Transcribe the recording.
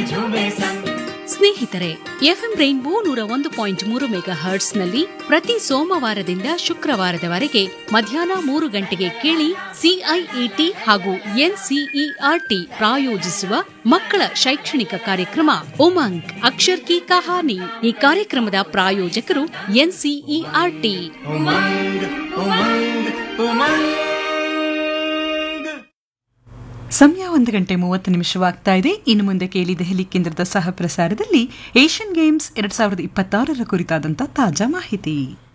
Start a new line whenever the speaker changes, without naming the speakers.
झूमे संग
ಸ್ನೇಹಿತರೆ ಎಫ್ಎಂ ರೈನ್ಬೋ ನೂರ ಒಂದು ಪಾಯಿಂಟ್ ಮೂರು ಮೆಗಾ ಹರ್ಟ್ಸ್ನಲ್ಲಿ ಪ್ರತಿ ಸೋಮವಾರದಿಂದ ಶುಕ್ರವಾರದವರೆಗೆ ಮಧ್ಯಾಹ್ನ ಮೂರು ಗಂಟೆಗೆ ಕೇಳಿ ಸಿಐಇಟಿ ಹಾಗೂ ಎನ್ಸಿಇಆರ್ಟಿ ಪ್ರಾಯೋಜಿಸುವ ಮಕ್ಕಳ ಶೈಕ್ಷಣಿಕ ಕಾರ್ಯಕ್ರಮ ಉಮಂಗ್ ಅಕ್ಷರ್ ಕಿ ಕಹಾನಿ ಈ ಕಾರ್ಯಕ್ರಮದ ಪ್ರಾಯೋಜಕರು ಎನ್ಸಿಇಆರ್ಟಿ
उमंग उमंग उमंग
ಸಮಯ ಒಂದು ಗಂಟೆ ಮೂವತ್ತು ನಿಮಿಷವಾಗ್ತಾ ಇದೆ ಇನ್ನು ಮುಂದೆ ಕೇಳಿ ದೆಹಲಿ ಕೇಂದ್ರದ ಸಹ ಪ್ರಸಾರದಲ್ಲಿ ಏಷ್ಯನ್ ಗೇಮ್ಸ್ ಎರಡ್ ಸಾವಿರದ ಇಪ್ಪತ್ತಾರರ ಕುರಿತಾದಂಥ ತಾಜಾ ಮಾಹಿತಿ